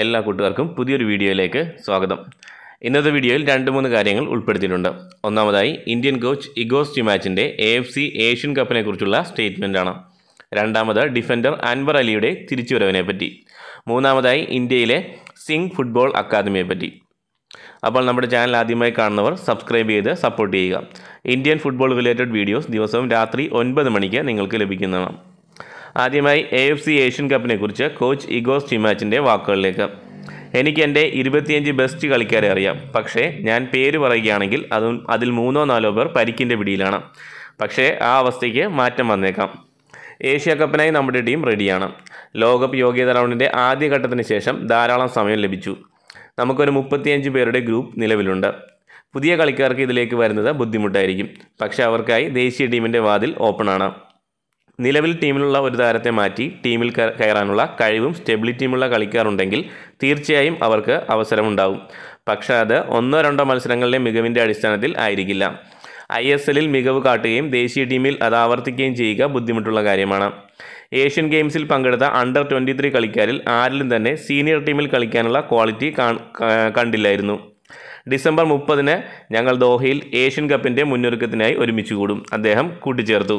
എല്ലാ കൂട്ടുകാർക്കും പുതിയൊരു വീഡിയോയിലേക്ക് സ്വാഗതം ഇന്നത്തെ വീഡിയോയിൽ രണ്ട് മൂന്ന് കാര്യങ്ങൾ ഉൾപ്പെടുത്തിയിട്ടുണ്ട് ഒന്നാമതായി ഇന്ത്യൻ കോച്ച് ഇഗോസ് ടിമാച്ചിൻ്റെ എ എഫ് സി ഏഷ്യൻ കപ്പിനെ കുറിച്ചുള്ള സ്റ്റേറ്റ്മെൻറ്റാണ് രണ്ടാമത് ഡിഫൻഡർ അൻവർ അലിയുടെ തിരിച്ചുവരവിനെ പറ്റി മൂന്നാമതായി ഇന്ത്യയിലെ സിംഗ് ഫുട്ബോൾ അക്കാദമിയെ പറ്റി അപ്പോൾ നമ്മുടെ ചാനൽ ആദ്യമായി കാണുന്നവർ സബ്സ്ക്രൈബ് ചെയ്ത് സപ്പോർട്ട് ചെയ്യുക ഇന്ത്യൻ ഫുട്ബോൾ റിലേറ്റഡ് വീഡിയോസ് ദിവസവും രാത്രി ഒൻപത് മണിക്ക് നിങ്ങൾക്ക് ലഭിക്കുന്നതാണ് ആദ്യമായി എ എഫ് സി ഏഷ്യൻ കപ്പിനെ കുറിച്ച് കോച്ച് ഇഗോസ് ടിമാച്ചിൻ്റെ വാക്കുകളിലേക്ക് എനിക്ക് എൻ്റെ ഇരുപത്തിയഞ്ച് ബെസ്റ്റ് കളിക്കാരെ അറിയാം പക്ഷേ ഞാൻ പേര് പറയുകയാണെങ്കിൽ അതും അതിൽ മൂന്നോ നാലോ പേർ പരിക്കിൻ്റെ പിടിയിലാണ് പക്ഷേ ആ അവസ്ഥയ്ക്ക് മാറ്റം വന്നേക്കാം ഏഷ്യ കപ്പിനായി നമ്മുടെ ടീം റെഡിയാണ് ലോകകപ്പ് യോഗ്യത റൗണ്ടിൻ്റെ ആദ്യ ഘട്ടത്തിന് ശേഷം ധാരാളം സമയം ലഭിച്ചു നമുക്കൊരു മുപ്പത്തിയഞ്ച് പേരുടെ ഗ്രൂപ്പ് നിലവിലുണ്ട് പുതിയ കളിക്കാർക്ക് ഇതിലേക്ക് വരുന്നത് ബുദ്ധിമുട്ടായിരിക്കും പക്ഷേ അവർക്കായി ദേശീയ ടീമിൻ്റെ വാതിൽ ഓപ്പണാണ് നിലവിൽ ടീമിലുള്ള ഒരു താരത്തെ മാറ്റി ടീമിൽ ക- കയറാനുള്ള കഴിവും സ്റ്റെബിലിറ്റിയുമുള്ള കളിക്കാറുണ്ടെങ്കിൽ തീർച്ചയായും അവർക്ക് അവസരമുണ്ടാവും പക്ഷേ അത് ഒന്നോ രണ്ടോ മത്സരങ്ങളിലെ മികവിൻ്റെ അടിസ്ഥാനത്തിൽ ആയിരിക്കില്ല ഐ എസ് എല്ലിൽ മികവ് കാട്ടുകയും ദേശീയ ടീമിൽ അത് ആവർത്തിക്കുകയും ചെയ്യുക ബുദ്ധിമുട്ടുള്ള കാര്യമാണ് ഏഷ്യൻ ഗെയിംസിൽ പങ്കെടുത്ത അണ്ടർ ട്വൻറ്റി ത്രീ കളിക്കാരിൽ ആരിലും തന്നെ സീനിയർ ടീമിൽ കളിക്കാനുള്ള ക്വാളിറ്റി കാൺ- ക- കണ്ടില്ലായിരുന്നു ഡിസംബർ മുപ്പതിന് ഞങ്ങൾ ദോഹയിൽ ഏഷ്യൻ കപ്പിൻ്റെ മുന്നൊരുക്കത്തിനായി ഒരുമിച്ച് കൂടും അദ്ദേഹം കൂട്ടിച്ചേർത്തു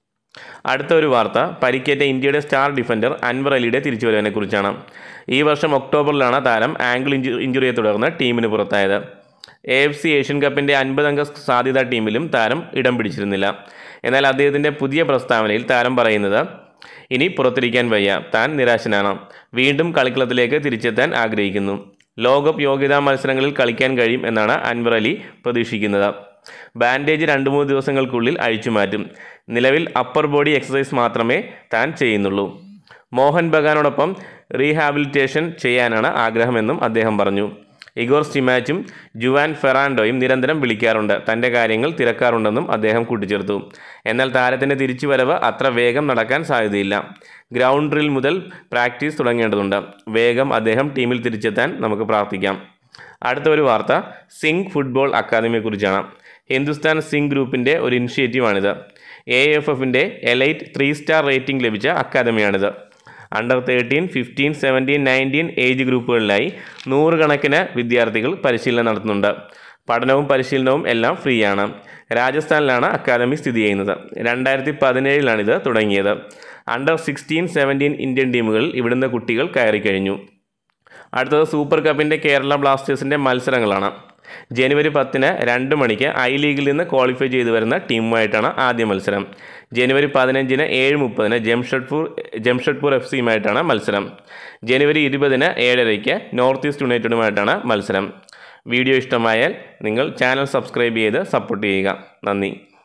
അടുത്ത ഒരു വാർത്ത പരിക്കേറ്റ ഇന്ത്യയുടെ സ്റ്റാർ ഡിഫൻഡർ അൻവർ അലിയുടെ തിരിച്ചുവരവിനെ കുറിച്ചാണ് ഈ വർഷം ഒക്ടോബറിലാണ് താരം ആംഗിൾ ഇഞ്ചു ഇഞ്ചുറിയെ തുടർന്ന് ടീമിന് പുറത്തായത് എ എഫ് സി ഏഷ്യൻ കപ്പിൻ്റെ അൻപതംഗ സാധ്യതാ ടീമിലും താരം ഇടം പിടിച്ചിരുന്നില്ല എന്നാൽ അദ്ദേഹത്തിൻ്റെ പുതിയ പ്രസ്താവനയിൽ താരം പറയുന്നത് ഇനി പുറത്തിരിക്കാൻ വയ്യ താൻ നിരാശനാണ് വീണ്ടും കളിക്കളത്തിലേക്ക് തിരിച്ചെത്താൻ ആഗ്രഹിക്കുന്നു ലോകകപ്പ് യോഗ്യതാ മത്സരങ്ങളിൽ കളിക്കാൻ കഴിയും എന്നാണ് അൻവർ അലി പ്രതീക്ഷിക്കുന്നത് ബാൻഡേജ് രണ്ട് മൂന്ന് ദിവസങ്ങൾക്കുള്ളിൽ അഴിച്ചു മാറ്റും നിലവിൽ അപ്പർ ബോഡി എക്സസൈസ് മാത്രമേ താൻ ചെയ്യുന്നുള്ളൂ മോഹൻ ബഗാനോടൊപ്പം റീഹാബിലിറ്റേഷൻ ചെയ്യാനാണ് ആഗ്രഹമെന്നും അദ്ദേഹം പറഞ്ഞു ഇഗോർ സ്റ്റിമാച്ചും ജുവാൻ ഫെറാൻഡോയും നിരന്തരം വിളിക്കാറുണ്ട് തൻ്റെ കാര്യങ്ങൾ തിരക്കാറുണ്ടെന്നും അദ്ദേഹം കൂട്ടിച്ചേർത്തു എന്നാൽ താരത്തിൻ്റെ തിരിച്ചുവരവ് അത്ര വേഗം നടക്കാൻ സാധ്യതയില്ല ഗ്രൗണ്ട് ഡ്രിൽ മുതൽ പ്രാക്ടീസ് തുടങ്ങേണ്ടതുണ്ട് വേഗം അദ്ദേഹം ടീമിൽ തിരിച്ചെത്താൻ നമുക്ക് പ്രാർത്ഥിക്കാം അടുത്ത ഒരു വാർത്ത സിംഗ് ഫുട്ബോൾ അക്കാദമിയെക്കുറിച്ചാണ് ഹിന്ദുസ്ഥാൻ സിംഗ് ഗ്രൂപ്പിൻ്റെ ഒരു ഇനിഷ്യേറ്റീവാണിത് എ എഫ് എഫിൻ്റെ എലൈറ്റ് ത്രീ സ്റ്റാർ റേറ്റിംഗ് ലഭിച്ച അക്കാദമിയാണിത് under thirteen fifteen seventeen nineteen age ഗ്രൂപ്പുകളിലായി നൂറുകണക്കിന് വിദ്യാർത്ഥികൾ പരിശീലനം നടത്തുന്നുണ്ട് പഠനവും പരിശീലനവും എല്ലാം ഫ്രീ ആണ് രാജസ്ഥാനിലാണ് അക്കാദമി സ്ഥിതി ചെയ്യുന്നത് രണ്ടായിരത്തി പതിനേഴിലാണ് ഇത് തുടങ്ങിയത് അണ്ടർ സിക്സ്റ്റീൻ സെവൻറ്റീൻ ഇന്ത്യൻ ടീമുകളിൽ ഇവിടുന്ന് കുട്ടികൾ കയറി കഴിഞ്ഞു അടുത്തത് സൂപ്പർ കപ്പിൻ്റെ കേരള ബ്ലാസ്റ്റേഴ്സിൻ്റെ മത്സരങ്ങളാണ് ജനുവരി പത്തിന് രണ്ട് മണിക്ക് ഐ ലീഗിൽ നിന്ന് ക്വാളിഫൈ ചെയ്തു വരുന്ന ടീമുമായിട്ടാണ് ആദ്യ മത്സരം ജനുവരി പതിനഞ്ചിന് ഏഴ് മുപ്പതിന് ജംഷഡ്പൂർ ജംഷഡ്പൂർ എഫ് സിയുമായിട്ടാണ് മത്സരം ജനുവരി ഇരുപതിന് ഏഴരയ്ക്ക് നോർത്ത് ഈസ്റ്റ് യുണൈറ്റഡുമായിട്ടാണ് മത്സരം വീഡിയോ ഇഷ്ടമായാൽ നിങ്ങൾ ചാനൽ സബ്സ്ക്രൈബ് ചെയ്ത് സപ്പോർട്ട് ചെയ്യുക നന്ദി